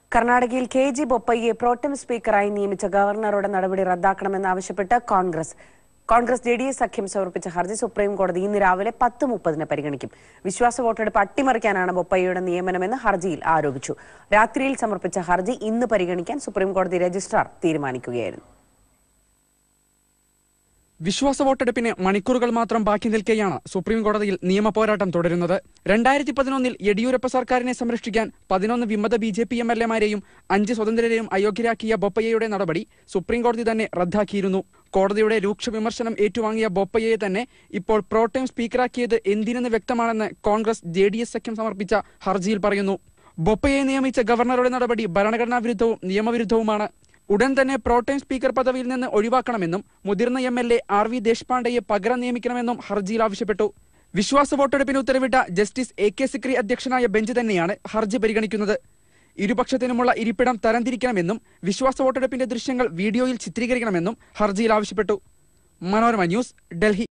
കർണാടകയിൽ K G Bopaiah pro tem സ്പീക്കറായി നിയമിച്ച ഗവർണറുടെ നടപടി റദ്ദാക്കണമെന്നാവശ്യപ്പെട്ട് Congress Congress J D S സഖ്യം സമർപ്പിച്ച ഹർജി സുപ്രീം കോടതി ഇന്ന് രാവിലെ പത്ത് മുപ്പതിന് പരിഗണിക്കും വിശ്വാസ വോട്ടെടുപ്പ് അട്ടിമറിക്കാനാണ് ബൊപ്പയ്യയുടെ നിയമനമെന്ന് ഹർജിയിൽ ആരോപിച്ചു രാത്രിയിൽ സമർപ്പിച്ച ഹർജി ഇന്ന് പരിഗണിക്കാൻ സുപ്രീം കോടതി രജിസ്ട്രാർ തീരുമാനിക്കുകയായിരുന്നു വിശ്വാസ വോട്ടെടുപ്പിന് മണിക്കൂറുകൾ മാത്രം ബാക്കി നിൽക്കെയാണ് സുപ്രീം കോടതിയിൽ നിയമ പോരാട്ടം തുടരുന്നത് രണ്ടായിരത്തി പതിനൊന്നിൽ യെഡിയൂരപ്പ സർക്കാരിനെ സംരക്ഷിക്കാൻ പതിനൊന്ന് വിമത B J P M L എമാരെയും അഞ്ച് സ്വതന്ത്രരെയും അയോഗ്യരാക്കിയ ബൊപ്പയ്യയുടെ നടപടി സുപ്രീം കോടതി തന്നെ റദ്ദാക്കിയിരുന്നു കോടതിയുടെ രൂക്ഷ വിമർശനം ഏറ്റുവാങ്ങിയ ബൊപ്പയ്യയെ തന്നെ ഇപ്പോൾ പ്രോട്ടൈം സ്പീക്കറാക്കിയത് എന്തിനെന്ന് വ്യക്തമാണെന്ന് കോൺഗ്രസ് ജെ ഡി എസ് സഖ്യം സമർപ്പിച്ച ഹർജിയിൽ പറയുന്നു ബൊപ്പയെ നിയമിച്ച ഗവർണറുടെ നടപടി ഭരണഘടനാ വിരുദ്ധവും നിയമവിരുദ്ധവുമാണ് ഉടൻ തന്നെ പ്രോട്ടൈം സ്പീക്കർ പദവിയിൽ നിന്ന് ഒഴിവാക്കണമെന്നും മുതിർന്ന M L A R V ദേശ്പാണ്ഡെയെ പകരം നിയമിക്കണമെന്നും ഹർജിയിൽ ആവശ്യപ്പെട്ടു വിശ്വാസ വോട്ടെടുപ്പിന് ഉത്തരവിട്ട ജസ്റ്റിസ് എ കെ സിക്രി അധ്യക്ഷനായ ബെഞ്ച് തന്നെയാണ് ഹർജി പരിഗണിക്കുന്നത് ഇരുപക്ഷത്തിനുമുള്ള ഇരിപ്പിടം തരംതിരിക്കണമെന്നും വിശ്വാസ വോട്ടെടുപ്പിന്റെ ദൃശ്യങ്ങൾ വീഡിയോയിൽ ചിത്രീകരിക്കണമെന്നും ഹർജിയിൽ ആവശ്യപ്പെട്ടു മനോരമ ന്യൂസ് ഡൽഹി